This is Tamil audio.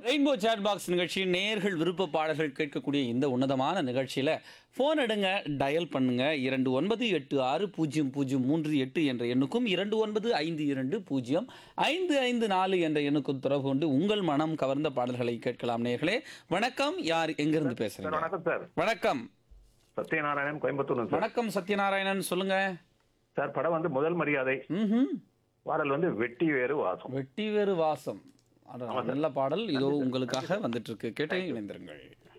ரெயின்போ சேட் பாக்ஸ் நிகழ்ச்சி நேர்கள் விருப்ப பாடல்கள் கேட்கக்கூடிய இந்த உன்னதமான நிகழ்ச்சியில் ஃபோன் எடுங்க டயல் பண்ணுங்க இரண்டு ஒன்பது எட்டு ஆறு பூஜ்ஜியம் பூஜ்ஜியம் மூன்று எட்டு என்ற எண்ணுக்கும் இரண்டு ஒன்பது ஐந்து இரண்டு பூஜ்ஜியம் ஐந்து ஐந்து நாலு என்ற எண்ணுக்கும் தொடர்பு கொண்டு உங்கள் மனம் கவர்ந்த பாடல்களை கேட்கலாம் நேர்களே வணக்கம் யார் எங்கிருந்து சார் பேசுறீங்க வணக்கம் சார் வணக்கம் சத்யநாராயணன் கோயம்புத்தூர் சார் வணக்கம் சத்யநாராயணன் சொல்லுங்க சார் படம் வந்து முதல் மரியாதை ம்ஹும். பாடல் வந்து வெட்டி வேறு வாசம் வெட்டி வேறு வாசம் அட, நல்ல பாடல் இதோ உங்களுக்காக வந்துட்டு இருக்கு கேட்டே இணைந்திருங்கள்